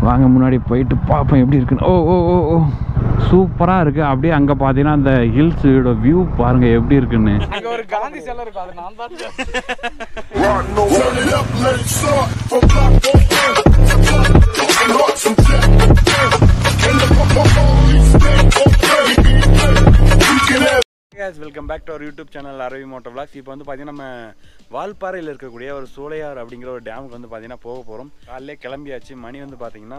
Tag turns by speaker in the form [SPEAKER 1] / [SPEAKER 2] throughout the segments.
[SPEAKER 1] வாங்க முன்னாடி போயிட்டு பார்ப்போம் எப்படி இருக்குன்னு ஓ ஓ ஓ ஓ சூப்பராக இருக்குது அப்படியே அங்கே பார்த்தீங்கன்னா அந்த ஹில்ஸோட வியூ பாருங்கள் எப்படி இருக்குன்னு
[SPEAKER 2] அங்க ஒரு காந்தி சிலை இருக்கும் அது நான் தான்
[SPEAKER 3] Turn it up, let it start from block on block. Open hearts and check. And the police stay okay. We can have
[SPEAKER 2] guys welcome back to our YouTube channel Aravi moto vlogs இப்போ வந்து பார்த்தீங்கன்னா நம்ம வால்பாறையில் இருக்கக்கூடிய ஒரு சூளையார் அப்படிங்கிற ஒரு டேமுக்கு வந்து பார்த்தீங்கன்னா போக போகிறோம் காலையிலே கிளம்பியாச்சு மணி வந்து பார்த்தீங்கன்னா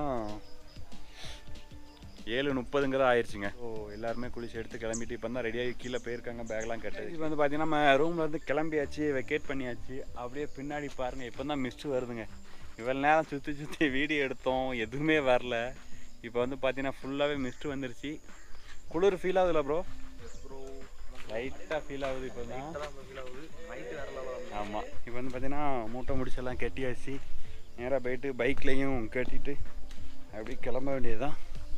[SPEAKER 2] ஏழு முப்பதுங்கிறது ஆயிடுச்சுங்க ஸோ எல்லாருமே குளிச்சு எடுத்து கிளம்பிட்டு இப்போ தான் ரெடியாகி கீழே போயிருக்காங்க பேக்லாம் கட்டு இப்போ வந்து பார்த்தீங்கன்னா நம்ம ரூமில் இருந்து கிளம்பியாச்சு வெக்கேட் பண்ணியாச்சு அப்படியே பின்னாடி பாருங்கள் இப்போ தான் மிஸ்ட் வருதுங்க இவ்வளோ நேரம் சுற்றி சுற்றி வீடியோ எடுத்தோம் எதுவுமே வரல இப்போ வந்து பார்த்தீங்கன்னா ஃபுல்லாகவே மிஸ்ட் வந்துருச்சு குளிர் ஃபீல் ஆகுதுல ப்ரோ லைட்டாக ஃபீல் ஆகுது இப்போ தான் ஆமாம் இப்போ வந்து பார்த்தீங்கன்னா மூட்டை முடிச்செல்லாம் கட்டியாச்சு நேராக போயிட்டு பைக்லேயும் கட்டிட்டு அப்படி கிளம்ப வேண்டியதுதான்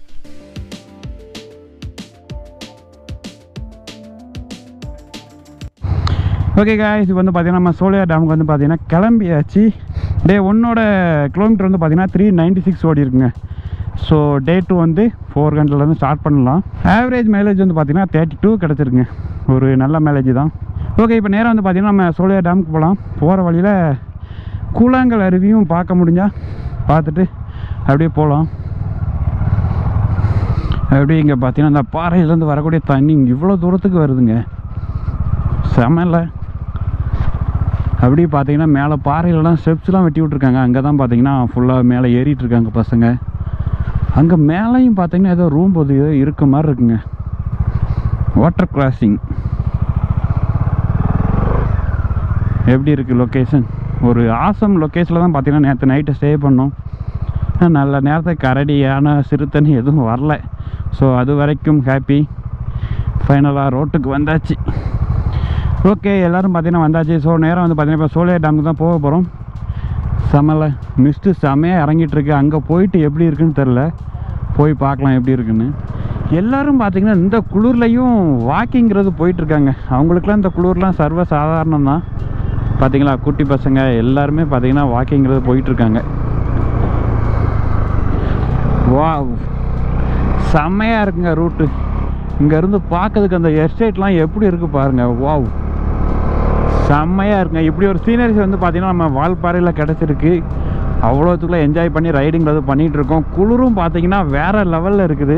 [SPEAKER 1] ஓகே காய்ஸ் இப்போ வந்து பார்த்தீங்கன்னா நம்ம சோழியார் டேமுக்கு வந்து பார்த்தீங்கன்னா கிளம்பியாச்சு டே ஒன்னோட கிலோமீட்டர் வந்து பார்த்தீங்கன்னா த்ரீ நைன்டி சிக்ஸ் ஓடி இருக்குங்க ஸோ டே டூ வந்து ஃபோர் ஹண்ட்ரட்லேருந்து ஸ்டார்ட் பண்ணலாம் ஆவரேஜ் மைலேஜ் வந்து பார்த்தீங்கன்னா தேர்ட்டி டூ கிடச்சிருக்குங்க ஒரு நல்ல மைலேஜ் தான் ஓகே இப்போ நேராக வந்து பார்த்தீங்கன்னா நம்ம சோழியார் டேமுக்கு போகலாம் போகிற வழியில் கூழாங்கல் அருவியும் பார்க்க முடிஞ்சா பார்த்துட்டு அப்படியே போகலாம் அப்படியே இங்கே பார்த்தீங்கன்னா அந்த பாறையிலேருந்து வரக்கூடிய தண்ணி இவ்வளோ தூரத்துக்கு வருதுங்க செமல்ல அப்படி பார்த்தீங்கன்னா மேலே பாறையிலலாம் ஸ்டெப்ஸ்லாம் வெட்டி விட்ருக்காங்க அங்கே தான் பார்த்தீங்கன்னா ஃபுல்லாக மேலே ஏறிட்டு இருக்காங்க பசங்க அங்கே மேலேயும் பார்த்தீங்கன்னா ஏதோ ரூம் போது ஏதோ இருக்க மாதிரி இருக்குங்க வாட்டர் கிராசிங் எப்படி இருக்குது லொக்கேஷன் ஒரு ஆசம் லொக்கேஷனில் தான் பார்த்தீங்கன்னா நேற்று நைட்டு ஸ்டே பண்ணோம் ஆனா, நல்ல நேரத்துக்கு கரடி யானை சிறுத்தனி எதுவும் வரல ஸோ அது வரைக்கும் ஹாப்பி ஃபைனலாக ரோட்டுக்கு வந்தாச்சு ஓகே எல்லோரும் பார்த்தீங்கன்னா வந்தாச்சு ஸோ நேரம் வந்து பார்த்தீங்கன்னா இப்போ சோழியா டேமுக்கு தான் போக போகிறோம் செமல மிஸ்ட்டு செமையாக இறங்கிட்டு இருக்கு அங்கே போயிட்டு எப்படி இருக்குன்னு தெரில போய் பார்க்கலாம் எப்படி இருக்குன்னு எல்லாரும் பார்த்தீங்கன்னா இந்த குளிர்லையும் வாக்கிங்கிறது போயிட்டுருக்காங்க அவங்களுக்குலாம் இந்த குளிர்லாம் சர்வ சாதாரணம் தான் பார்த்தீங்களா குட்டி பசங்க எல்லாருமே பார்த்தீங்கன்னா வாக்கிங்கிறது போயிட்டுருக்காங்க வா செம்மையாக இருக்குங்க ரூட்டு இங்கேருந்து பார்க்கறதுக்கு அந்த எஸ்டேட்லாம் எப்படி இருக்குது பாருங்கள் வாவ் செம்மையாக இருக்குங்க இப்படி ஒரு சீனரிஸ் வந்து பார்த்தீங்கன்னா நம்ம வால்பாறையில் கிடச்சிருக்கு அவ்வளோத்துக்குள்ளே என்ஜாய் பண்ணி ரைடிங்கிறது பண்ணிகிட்டு இருக்கோம் குளிரும் பார்த்தீங்கன்னா வேறு லெவலில் இருக்குது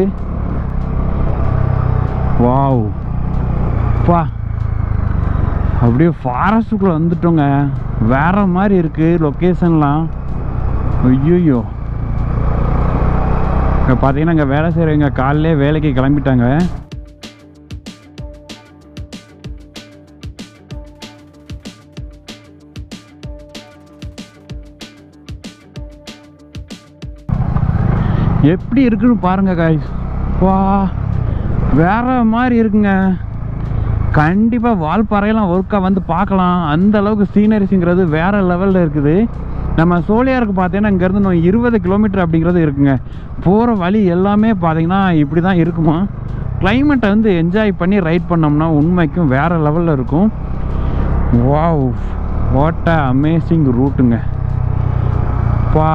[SPEAKER 1] வாவ் பா அப்படியே ஃபாரஸ்ட்டுக்குள்ளே வந்துட்டோங்க வேற மாதிரி இருக்குது லொக்கேஷன்லாம் ஐயோ இங்கே பார்த்தீங்கன்னா இங்கே வேலை செய்கிறவங்க காலையிலே வேலைக்கு கிளம்பிட்டாங்க எப்படி இருக்குன்னு பாருங்க காய்ஸ் வா வேற மாதிரி இருக்குங்க கண்டிப்பாக வால்பாறையெல்லாம் ஒர்க்காக வந்து பார்க்கலாம் அந்த அளவுக்கு சீனரிஸுங்கிறது வேற லெவலில் இருக்குது நம்ம சோழியாருக்கு பார்த்தீங்கன்னா இங்கேருந்து இன்னும் இருபது கிலோமீட்டர் அப்படிங்கிறது இருக்குங்க போகிற வழி எல்லாமே பார்த்தீங்கன்னா இப்படி தான் இருக்குமா கிளைமேட்டை வந்து என்ஜாய் பண்ணி ரைட் பண்ணோம்னா உண்மைக்கும் வேற லெவலில் இருக்கும் வாவ் வாட் அ அமேசிங் ரூட்டுங்க பா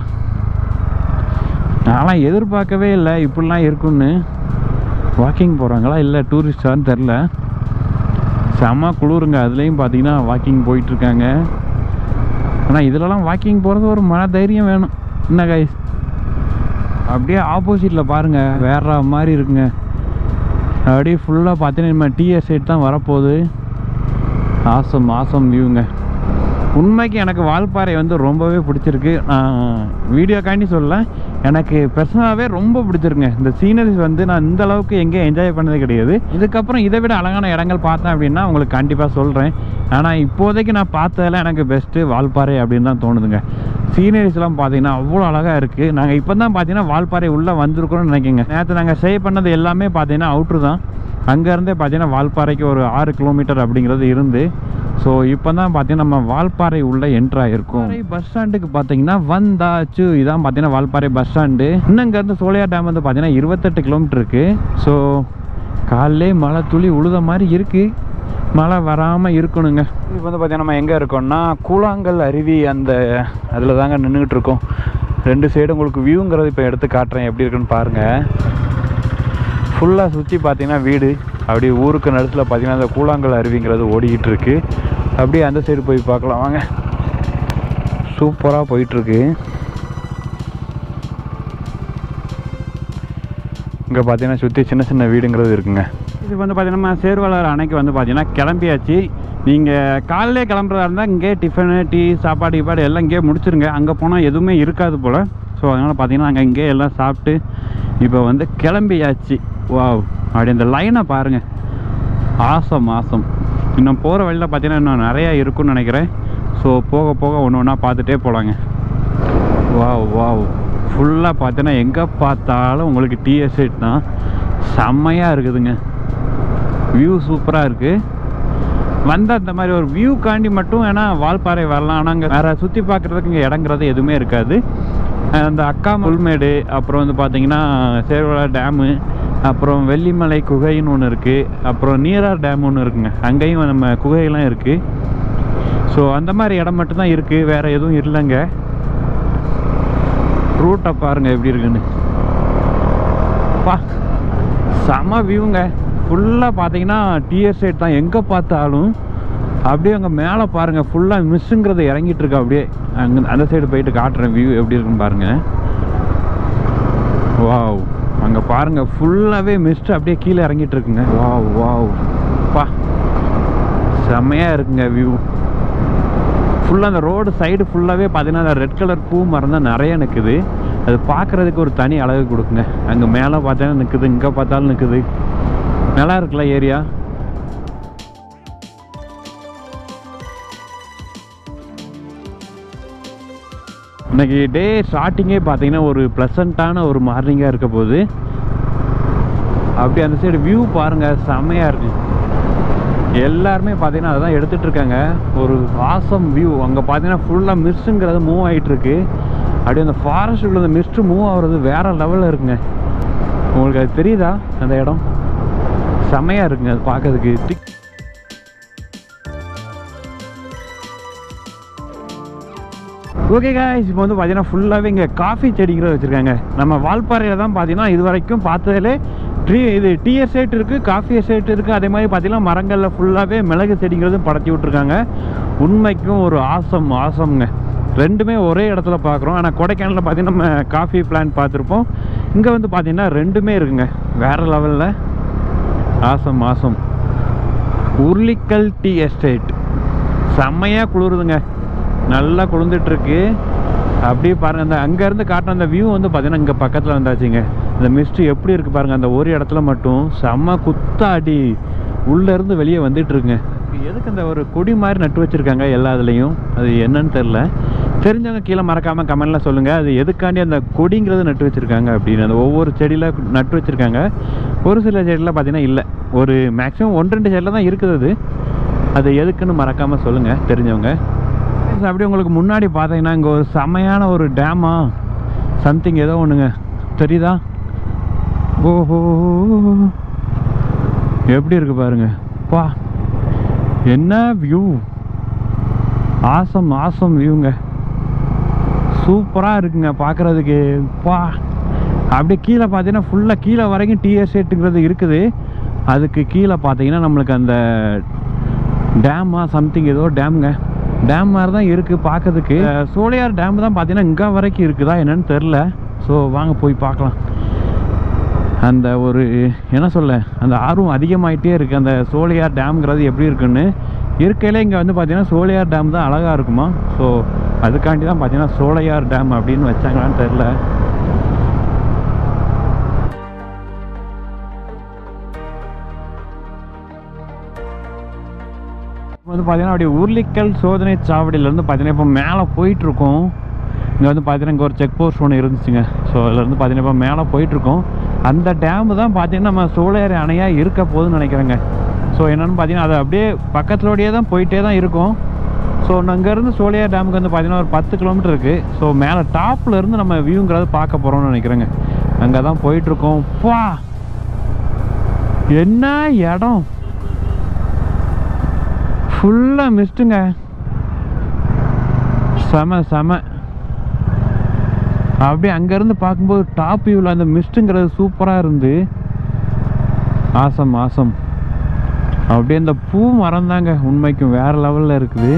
[SPEAKER 1] நான்லாம் எதிர்பார்க்கவே இல்லை இப்படிலாம் இருக்குன்னு வாக்கிங் போகிறாங்களா இல்லை டூரிஸ்டான்னு தெரில செம குளிருங்க அதுலேயும் பார்த்தீங்கன்னா வாக்கிங் போயிட்டுருக்காங்க ஆனால் இதிலலாம் வாக்கிங் போகிறது ஒரு மன தைரியம் வேணும் என்ன கைஸ் அப்படியே ஆப்போசிட்டில் பாருங்கள் வேற மாதிரி இருக்குங்க அப்படியே ஃபுல்லாக பார்த்தீங்கன்னா நம்ம டிஎஸ் சைட் தான் வரப்போகுது ஆசம் ஆசம் வியூங்க உண்மைக்கு எனக்கு வால்பாறை வந்து ரொம்பவே பிடிச்சிருக்கு வீடியோக்காண்டி சொல்லல எனக்கு பர்சனலாகவே ரொம்ப பிடிச்சிருங்க இந்த சீனரிஸ் வந்து நான் இந்த அளவுக்கு எங்கேயும் என்ஜாய் பண்ணதே கிடையாது இதுக்கப்புறம் இதை விட அழகான இடங்கள் பார்த்தேன் அப்படின்னா உங்களுக்கு கண்டிப்பாக சொல்கிறேன் ஆனால் இப்போதைக்கு நான் பார்த்ததில் எனக்கு பெஸ்ட்டு வால்பாறை அப்படின்னு தான் தோணுதுங்க சீனரிஸ்லாம் பார்த்தீங்கன்னா அவ்வளோ அழகாக இருக்குது நாங்கள் இப்போ தான் பார்த்தீங்கன்னா வால்பாறை உள்ளே வந்திருக்கிறோம்னு நினைக்கிங்க நேற்று நாங்கள் ஸ்டே பண்ணது எல்லாமே பார்த்தீங்கன்னா அவுட்ரு தான் அங்கேருந்தே பார்த்தீங்கன்னா வால்பாறைக்கு ஒரு ஆறு கிலோமீட்டர் அப்படிங்கிறது இருந்து ஸோ இப்போ தான் பார்த்தீங்கன்னா நம்ம வால்பாறை உள்ள என்ட்ரு ஆகிருக்கோம் பஸ் ஸ்டாண்டுக்கு பார்த்தீங்கன்னா வந்தாச்சு இதான் பார்த்தீங்கன்னா வால்பாறை பஸ் ஸ்டாண்டு இன்னும் இங்கேருந்து சோழியா டேம் வந்து பார்த்தீங்கன்னா இருபத்தெட்டு கிலோமீட்டர் இருக்குது ஸோ காலையிலே மழை துளி உழுத மாதிரி இருக்குது மழை வராமல் இருக்கணுங்க இப்போ வந்து பார்த்தீங்கன்னா நம்ம எங்கே இருக்கோம்னா கூழாங்கல் அருவி அந்த அதில் தாங்க நின்றுக்கிட்டு இருக்கோம் ரெண்டு சைடு உங்களுக்கு வியூங்கிறது இப்போ எடுத்து காட்டுறேன் எப்படி இருக்குன்னு பாருங்கள் ஃபுல்லாக சுற்றி பார்த்தீங்கன்னா வீடு அப்படியே ஊருக்கு நடுத்தில் பார்த்தீங்கன்னா அந்த கூழாங்கல் அருவிங்கிறது ஓடிக்கிட்டு இருக்கு அப்படியே அந்த சைடு போய் பார்க்கலாம் வாங்க சூப்பராக போயிட்டுருக்கு இங்கே பார்த்தீங்கன்னா சுற்றி சின்ன சின்ன வீடுங்கிறது இருக்குங்க இது வந்து பார்த்தீங்கன்னா நம்ம சேர்வலர் அணைக்கு வந்து பார்த்தீங்கன்னா கிளம்பியாச்சு நீங்கள் காலையிலே கிளம்புறதா இருந்தால் இங்கே டிஃபனு டீ சாப்பாடு கீப்பாடு எல்லாம் இங்கேயே முடிச்சிருங்க அங்கே போனால் எதுவுமே இருக்காது போல் ஸோ அதனால் பார்த்தீங்கன்னா அங்கே இங்கேயே எல்லாம் சாப்பிட்டு இப்போ வந்து கிளம்பியாச்சு வாவ் அப்படி இந்த லைனை பாருங்கள் ஆசம் ஆசம் இன்னும் போகிற வழியில் பார்த்தீங்கன்னா இன்னும் நிறையா இருக்குன்னு நினைக்கிறேன் ஸோ போக போக ஒன்று ஒன்றா பார்த்துட்டே போகலாங்க வாவ் வாவ் ஃபுல்லாக பார்த்தீங்கன்னா எங்கே பார்த்தாலும் உங்களுக்கு டீ எஸ்டேட் தான் செம்மையாக இருக்குதுங்க வியூ சூப்பராக இருக்குது வந்த அந்த மாதிரி ஒரு வியூக்காண்டி மட்டும் ஏன்னா வால்பாறை வரலாம் ஆனால் அங்கே வேறு சுற்றி பார்க்குறதுக்கு இங்கே இடங்கிறது எதுவுமே இருக்காது அந்த அக்கா புல்மேடு அப்புறம் வந்து பார்த்தீங்கன்னா சேர்வலா டேமு அப்புறம் வெள்ளிமலை குகைன்னு ஒன்று இருக்குது அப்புறம் நீரார் டேம் ஒன்று இருக்குங்க அங்கேயும் நம்ம குகையெல்லாம் இருக்குது ஸோ அந்த மாதிரி இடம் மட்டும்தான் இருக்குது வேறு எதுவும் இல்லைங்க ரூட்டை பாருங்கள் எப்படி இருக்குன்னு பா செம வியூங்க ஃபுல்லாக பார்த்தீங்கன்னா டிஎஸ் சைட் தான் எங்கே பார்த்தாலும் அப்படியே அங்கே மேலே பாருங்கள் ஃபுல்லாக மிஸ்ஸுங்கிறது இறங்கிட்டு இருக்கு அப்படியே அங்கே அந்த சைடு போயிட்டு காட்டுறேன் வியூ எப்படி இருக்குன்னு பாருங்கள் வாவ் அங்கே பாருங்கள் ஃபுல்லாகவே மிஸ்ட் அப்படியே கீழே இறங்கிட்டு இருக்குங்க வாவ் வாவ் பா செம்மையாக இருக்குங்க வியூ ஃபுல்லாக அந்த ரோடு சைடு ஃபுல்லாகவே பார்த்தீங்கன்னா அந்த ரெட் கலர் பூ மரம் தான் நிறைய நிற்குது அது பார்க்குறதுக்கு ஒரு தனி அழகு கொடுக்குங்க அங்கே மேலே பார்த்தீங்கன்னா நிற்குது இங்கே பார்த்தாலும் நிற்குது நல்லா இருக்குல்ல ஏரியா இன்னைக்கு டே ஸ்டார்டிங்கே பார்த்தீங்கன்னா ஒரு ப்ளசண்ட்டான ஒரு மார்னிங்காக இருக்க போகுது அப்படி அந்த சைடு வியூ பாருங்கள் செம்மையாக இருக்கு எல்லாருமே பார்த்தீங்கன்னா அதான் எடுத்துகிட்டு இருக்காங்க ஒரு ஆசம் வியூ அங்கே பார்த்தீங்கன்னா ஃபுல்லாக மிஸ்ஸுங்கிறது மூவ் ஆகிட்டு இருக்கு அப்படியே அந்த ஃபாரஸ்ட் உள்ள அந்த மிஸ்ட் மூவ் ஆகுறது வேற லெவலில் இருக்குங்க உங்களுக்கு அது தெரியுதா அந்த இடம் செம்மையாக இருக்குங்க அது பார்க்கறதுக்கு திக் ஓகே காய்ஸ் இப்போ வந்து பார்த்தீங்கன்னா ஃபுல்லாகவே இங்கே காஃபி செடிங்கிறத வச்சுருக்காங்க நம்ம வால்பாறையில் தான் பார்த்தீங்கன்னா இது வரைக்கும் பார்த்ததுலே ட்ரீ இது டீ எஸ்டேட் இருக்குது காஃபி எஸ்டேட் இருக்குது அதே மாதிரி பார்த்தீங்கன்னா மரங்களில் ஃபுல்லாகவே மிளகு செடிங்கிறதும் படத்தி விட்ருக்காங்க உண்மைக்கும் ஒரு ஆசம் ஆசம்ங்க ரெண்டுமே ஒரே இடத்துல பார்க்குறோம் ஆனால் கொடைக்கானலில் பார்த்தீங்கன்னா நம்ம காஃபி பிளான்ட் பார்த்துருப்போம் இங்கே வந்து பார்த்தீங்கன்னா ரெண்டுமே இருக்குங்க வேறு லெவலில் awesome awesome Urulikkal tea estate செம்மையாக குளிருதுங்க நல்லா குளிர்ந்துட்டுருக்கு அப்படியே பாருங்கள் அந்த அங்கேருந்து காட்டின அந்த வியூ வந்து பார்த்தீங்கன்னா இங்கே பக்கத்தில் வந்தாச்சுங்க இந்த மிஸ்ட் எப்படி இருக்குது பாருங்கள் அந்த ஒரு இடத்துல மட்டும் செம்ம குத்தாடி உள்ளேருந்து வெளியே வந்துட்டுருக்குங்க எதுக்கு அந்த ஒரு கொடி மாதிரி நட்டு வச்சுருக்காங்க எல்லா இதுலேயும் அது என்னன்னு தெரில தெரிஞ்சவங்க கீழே மறக்காமல் கமெண்ட்டில் சொல்லுங்கள் அது எதுக்காண்டி அந்த கொடிங்கிறது நட்டு வச்சுருக்காங்க அப்படின்னு அந்த ஒவ்வொரு செடியில் நட்டு வச்சுருக்காங்க ஒரு சில செடியில் பார்த்தீங்கன்னா இல்லை ஒரு மேக்ஸிமம் ஒன்று ரெண்டு செடியில் தான் இருக்குது அது அது எதுக்குன்னு மறக்காமல் சொல்லுங்கள் தெரிஞ்சவங்க Friends, அப்படியே உங்களுக்கு முன்னாடி பார்த்தீங்கன்னா இங்கே ஒரு செமையான ஒரு டேமா சம்திங் ஏதோ ஒன்றுங்க தெரியுதா ஓஹோ எப்படி இருக்கு பாருங்க பா என்ன வியூ ஆசம் ஆசம் வியூங்க சூப்பராக இருக்குங்க பார்க்குறதுக்கு பா அப்படியே கீழே பார்த்தீங்கன்னா ஃபுல்லாக கீழே வரைக்கும் டீ எஸ்டேட்டுங்கிறது இருக்குது அதுக்கு கீழே பார்த்தீங்கன்னா நம்மளுக்கு அந்த டேமா சம்திங் ஏதோ டேம்ங்க டேம் மாதிரி தான் இருக்குது பார்க்கறதுக்கு அஹ், சோலையார் டேம் தான் பார்த்தீங்கன்னா இங்கே வரைக்கும் இருக்குதா என்னன்னு தெரில ஸோ வாங்க போய் பார்க்கலாம் அந்த ஒரு என்ன சொல்ல அந்த ஆர்வம் அதிகமாயிட்டே இருக்குது அந்த சோலையார் டேம்ங்கிறது எப்படி இருக்குன்னு இருக்கையில இங்கே வந்து பார்த்தீங்கன்னா சோலையார் டேம் தான் அழகாக இருக்குமா ஸோ அதுக்காண்டி தான் பார்த்தீங்கன்னா சோலையார் டேம் அப்படின்னு வச்சாங்களான்னு தெரில வந்து பார்த்தீங்கன்னா அப்படியே உருளிக்கல் சோதனை சாவடியிலேருந்து பார்த்தீங்கன்னா இப்போ மேலே போயிட்டுருக்கோம் இங்கே வந்து பார்த்தீங்கன்னா இங்கே ஒரு செக் போஸ்ட் ஒன்று இருந்துச்சுங்க ஸோ அதுலேருந்து பார்த்தீங்கன்னா இப்போ மேலே போயிட்டுருக்கோம் அந்த டேமு தான் பார்த்தீங்கன்னா நம்ம சோழையாறு அணையாக இருக்க போகுதுன்னு நினைக்கிறேங்க ஸோ என்னென்னு பார்த்தீங்கன்னா அது அப்படியே பக்கத்துலோடையே தான் போயிட்டே தான் இருக்கும் ஸோ அங்கேருந்து சோழியார் டேமுக்கு வந்து பார்த்தீங்கன்னா ஒரு பத்து கிலோமீட்டர் இருக்குது ஸோ மேலே டாப்பில் இருந்து நம்ம வியூங்கிறத பார்க்க போகிறோம்னு நினைக்கிறேங்க அங்கே தான் போயிட்டுருக்கோம் பா என்ன இடம் ஃபுல்லாக மிஸ்ட்டுங்க செம செம அப்படியே அங்கேருந்து பார்க்கும்போது டாப் வியூவில் அந்த மிஸ்ட்டுங்கிறது சூப்பராக இருந்து ஆசம் ஆசம் அப்படியே இந்த பூ மரம் தாங்க உண்மைக்கும் வேற லெவலில் இருக்குது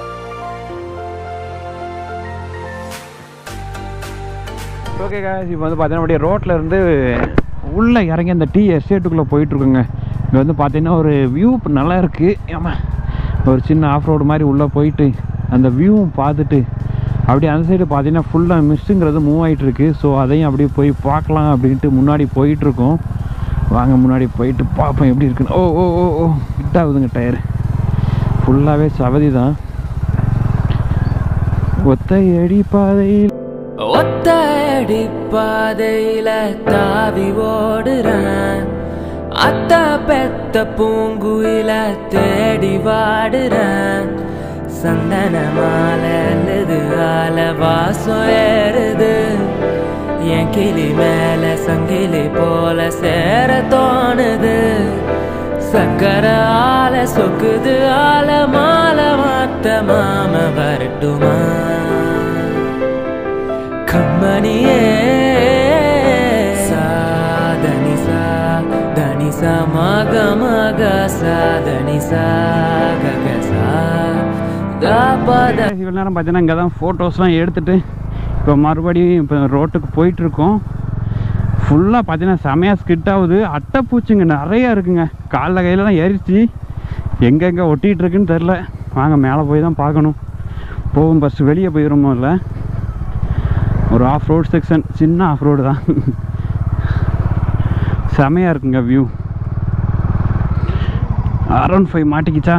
[SPEAKER 1] ஓகே காய்ஸ் இப்போ வந்து பார்த்தீங்கன்னா அப்படியே ரோட்டில் இருந்து உள்ளே இறங்கி அந்த டீ எஸ்டேட்டுக்குள்ளே போயிட்டுருக்குங்க இங்கே வந்து பார்த்தீங்கன்னா ஒரு வியூ நல்லா இருக்குது ஆமா ஒரு சின்ன ஆஃப் ரோடு மாதிரி உள்ளே போயிட்டு அந்த வியூவும் பார்த்துட்டு அப்படியே அந்த சைடு பார்த்தீங்கன்னா ஃபுல்லாக மிஸ்ஸுங்கிறது மூவ் ஆகிட்டு இருக்கு ஸோ அதையும் அப்படியே போய் பார்க்கலாம் அப்படின்ட்டு முன்னாடி போயிட்டுருக்கோம் வாங்க முன்னாடி போயிட்டு பார்ப்போம் எப்படி இருக்குன்னு ஓ ஓ ஓ ஓ ஹிட் ஆகுதுங்க டயர் ஃபுல்லாகவே சவதி தான் ஒத்தை அடி பாதையில்
[SPEAKER 4] ஒத்தடி பாதையில தாவி ஓடுறேன் அத்த பெத்த பூங்குயில தேடி வாடுறேன் சந்தன மாலை அழுது ஆல வாசம் ஏறுது என் கிளி மேல சங்கிலி போல சேர தோணுது சக்கர ஆல சொக்குது ஆல மாலை மாத்த மாம வரட்டுமா கண்மணியே சாதனி சா தனி சா மக மக சாதனி சா கக சா தாபத
[SPEAKER 1] இவ்வளோ நேரம் பார்த்தீங்கன்னா இங்கே தான் ஃபோட்டோஸ்லாம் எடுத்துட்டு இப்போ மறுபடியும் இப்போ ரோட்டுக்கு போயிட்டுருக்கோம் ஃபுல்லாக பார்த்தீங்கன்னா செமையாக ஸ்கிட் ஆகுது அட்டைப்பூச்சிங்க நிறையா இருக்குங்க காலில் கையிலலாம் ஏறிச்சு எங்கெங்கே ஒட்டிகிட்டு இருக்குன்னு தெரில வாங்க மேலே போய் தான் பார்க்கணும் போகும் ஃபஸ்ட்டு வெளியே போயிடுமோ இல்லை ஒரு ஆஃப் ரோட் செக்ஷன் சின்ன ஆஃப் ரோடு தான் செமையாக இருக்குங்க வியூ அரௌண்ட் ஃபைவ் மாட்டிக்கிச்சா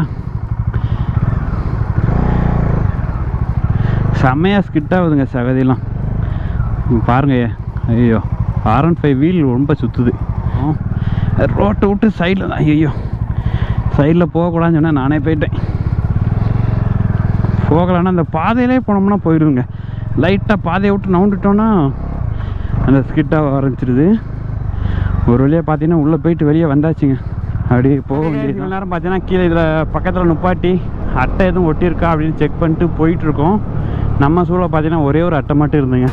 [SPEAKER 1] செம்மையாக ஸ்கிட் ஆகுதுங்க சகதியெல்லாம் இங்க பாருங்க ஐயோ ஆர் ஒன் ஃபைவ் வீல் ரொம்ப சுற்றுது ரோட்டை விட்டு சைடில் தான் ஐயோ சைடில் போகக்கூடாதுன்னு சொன்னால் நானே போயிட்டேன் போகலான்னா அந்த பாதையிலே போனோம்னா போயிடுங்க லைட்டாக பாதையை விட்டு நவுண்டுட்டோன்னா அந்த ஸ்கிட்டாக ஆரம்பிச்சிருது ஒரு வழியாக பார்த்தீங்கன்னா உள்ளே போயிட்டு வெளியே வந்தாச்சுங்க அப்படியே போக வேண்டியது இவ்வளோ நேரம் பார்த்தீங்கன்னா கீழே இதில் பக்கத்தில் நுப்பாட்டி அட்டை எதுவும் ஒட்டியிருக்கா அப்படின்னு செக் பண்ணிட்டு போயிட்டுருக்கோம் நம்ம சூழலை பார்த்தீங்கன்னா ஒரே ஒரு அட்டை மட்டும் இருந்துங்க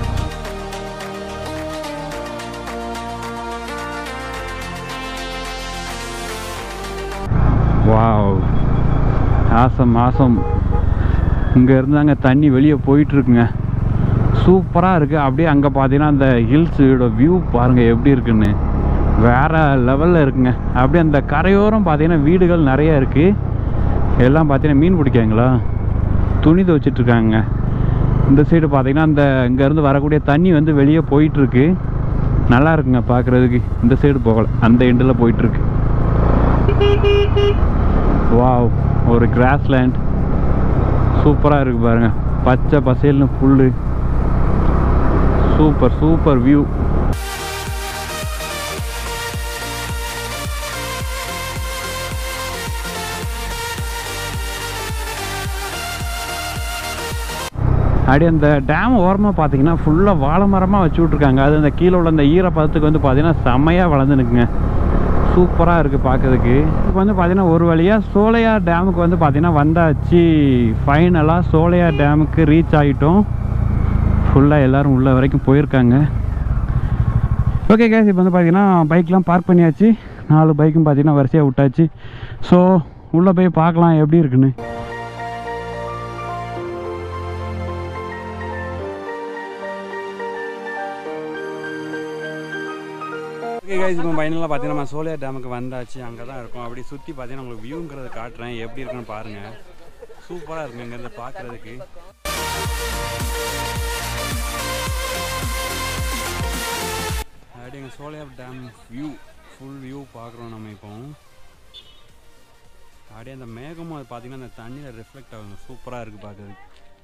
[SPEAKER 1] வாவ் ஆசம் ஆசம் இங்கே இருந்தாங்க தண்ணி வெளியே போயிட்டுருக்குங்க சூப்பராக இருக்குது அப்படியே அங்கே பார்த்தீங்கன்னா அந்த ஹில்ஸோட வியூ பாருங்கள் எப்படி இருக்குன்னு வேறு லெவலில் இருக்குங்க அப்படியே அந்த கரையோரம் பார்த்தீங்கன்னா வீடுகள் நிறைய இருக்குது எல்லாம் பார்த்தீங்கன்னா மீன் பிடிக்காங்களா துணி துவைச்சிட்ருக்காங்க இந்த சைடு பார்த்தீங்கன்னா அந்த இங்கேருந்து வரக்கூடிய தண்ணி வந்து வெளியே போயிட்டுருக்கு நல்லா இருக்குங்க பார்க்குறதுக்கு இந்த சைடு போகலை அந்த எண்டில் போயிட்டுருக்கு வாவ் ஒரு கிராஸ்லேண்ட் சூப்பராக இருக்குது பாருங்கள் பச்சை பசேல்னு புல்லு சூப்பர் சூப்பர் வியூ அப்படியே அந்த டேம் ஓரமாக பார்த்தீங்கன்னா ஃபுல்லாக வாழை மரமாக வச்சு விட்ருக்காங்க அது அந்த கீழே உள்ள அந்த ஈரப்பதத்துக்கு வந்து பார்த்தீங்கன்னா செம்மையாக வளர்ந்து நிற்குங்க சூப்பராக இருக்குது பார்க்கறதுக்கு இப்போ வந்து பார்த்தீங்கன்னா ஒரு வழியாக சோலையார் டேமுக்கு வந்து பார்த்தீங்கன்னா வந்தாச்சு ஃபைனலாக சோலையார் டேமுக்கு ரீச் ஆகிட்டோம் ஃபுல்லாக எல்லோரும் உள்ள வரைக்கும் போயிருக்காங்க ஓகே கேஸ் இப்போ வந்து பார்த்தீங்கன்னா பைக்லாம் பார்க் பண்ணியாச்சு நாலு பைக்கும் பார்த்தீங்கன்னா வரிசையாக விட்டாச்சு ஸோ உள்ளே போய் பார்க்கலாம் எப்படி இருக்குன்னு ஓகே கைஸ் இப்போ ஃபைனலாக பார்த்தீங்கன்னா நம்ம சோலியார் டேமுக்கு வந்தாச்சு அங்கே தான் இருக்கோம் அப்படி சுற்றி பார்த்தீங்கன்னா உங்களுக்கு வியூங்கிறத காட்டுறேன் எப்படி இருக்குன்னு பாருங்கள் சூப்பராக இருக்குங்க இங்கேருந்து பார்க்குறதுக்கு அப்படி எங்கள் Sholayar dam view full view பார்க்குறோம் நம்ம இப்போ அப்படியே அந்த மேகமும் அது பார்த்தீங்கன்னா அந்த தண்ணியில் ரிஃப்ளெக்ட் ஆகுங்க சூப்பராக இருக்குது பார்க்குறதுக்கு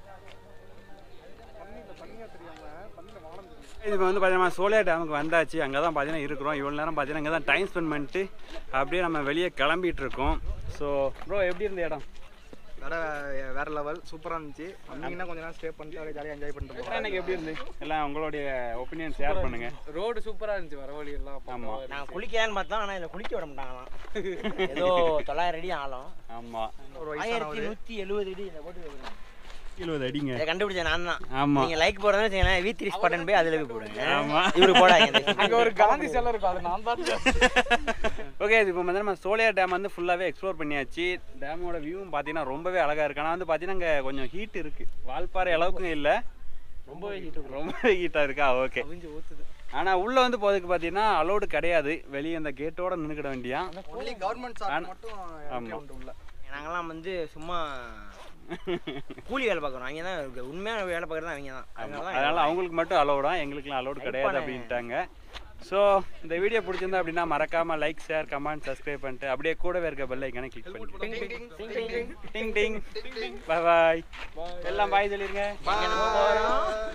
[SPEAKER 1] இது இப்போ வந்து பார்த்தீங்கன்னா சோலியார் டேமுக்கு வந்தாச்சு அங்கே தான் பார்த்தீங்கன்னா இருக்கிறோம் இவ்வளோ நேரம் பார்த்தீங்கன்னா இங்கே தான் டைம் ஸ்பெண்ட் பண்ணிட்டு அப்படியே நம்ம வெளியே கிளம்பிட்டு இருக்கோம் ஸோ ப்ரோ எப்படி இருந்த இடம்
[SPEAKER 5] வேற வேற லெவல் சூப்பரா இருந்துச்சு வந்தீங்கன்னா கொஞ்ச நேரம் ஸ்டே பண்ணிட்டு அப்படியே ஜாலியாக என்ஜாய் பண்ணிட்டு போகலாம்
[SPEAKER 2] எனக்கு எப்படி இருந்து எல்லாம் உங்களுடைய ஒப்பீனியன் ஷேர் பண்ணுங்க
[SPEAKER 6] ரோடு சூப்பரா இருந்துச்சு வர வழி எல்லாம்
[SPEAKER 2] ஆமாம்
[SPEAKER 7] நான் குளிக்கலான்னு பார்த்தோம் ஆனால் இதில் குளிக்க விட மாட்டாங்களாம் ஏதோ தொள்ளாயிரம் அடி ஆழம்
[SPEAKER 2] ஆமாம்
[SPEAKER 5] ஒரு வயசானவர்
[SPEAKER 7] ஆயிரத்தி நூற்றி எழுபது அடி இதில் போட்டு வைக்கிறாங்க.
[SPEAKER 2] எழுபது அடிங்க
[SPEAKER 7] இதை கண்டுபிடிச்ச நான் தான்
[SPEAKER 2] ஆமா
[SPEAKER 7] நீங்க லைக் போடுறதுன்னு வச்சுங்களேன் வி த்ரீ ஸ்பாட்டன் போய் அதுல போய் போடுங்க
[SPEAKER 2] ஆமா.
[SPEAKER 7] இவரு போடாதீங்க
[SPEAKER 6] அங்க ஒரு காந்தி சிலை இருக்கும் அது நான் தான்
[SPEAKER 2] ஓகே இப்போ வந்து நம்ம சோலையார் டேம் வந்து ஃபுல்லாகவே எக்ஸ்ப்ளோர் பண்ணியாச்சு டேமோட வியூவும் பார்த்தீங்கன்னா ரொம்பவே அழகாக இருக்கு ஆனால் வந்து பார்த்தீங்கன்னா அங்கே கொஞ்சம் ஹீட் இருக்குது வால்பாறை அளவுக்கும் இல்லை ரொம்பவே ஹீட் ரொம்பவே ஹீட்டாக இருக்கா ஓகே ஆனால் உள்ளே வந்து போகிறதுக்கு பார்த்தீங்கன்னா அலோடு கிடையாது வெளியே அந்த கேட்டோட நின்றுக்கிட வேண்டியா
[SPEAKER 5] ஒன்லி கவர்மெண்ட் சார்ட்
[SPEAKER 2] ஆனா-
[SPEAKER 5] மட்டும்
[SPEAKER 2] ஆமா.
[SPEAKER 5] entry உண்டு உள்ள
[SPEAKER 7] நாங்கெல்லாம் வந்து சும்மா கூலி வேலை பார்க்குறோம் அவங்க தான் உண்மையான வேலை பார்க்குறது அவங்க தான் அதனால தான்
[SPEAKER 2] அதனால அவங்களுக்கு மட்டும் அலோடா எங்களுக்குலாம் அலோடு
[SPEAKER 7] Like
[SPEAKER 2] கிடையாது
[SPEAKER 7] பண்ணு.
[SPEAKER 2] அப்படின்ட்டாங்க ஸோ இந்த வீடியோ பிடிச்சிருந்தா அப்படின்னா மறக்காம லைக் ஷேர் கமெண்ட் சப்ஸ்கிரைப் பண்ணிட்டு அப்படியே கூடவே இருக்க பெல் ஐக்கானே கிளிக் பண்ணி டிங் டிங் பாய் பாய் எல்லாம் பாய் சொல்லிருங்க
[SPEAKER 7] இங்க நம்ம போறோம்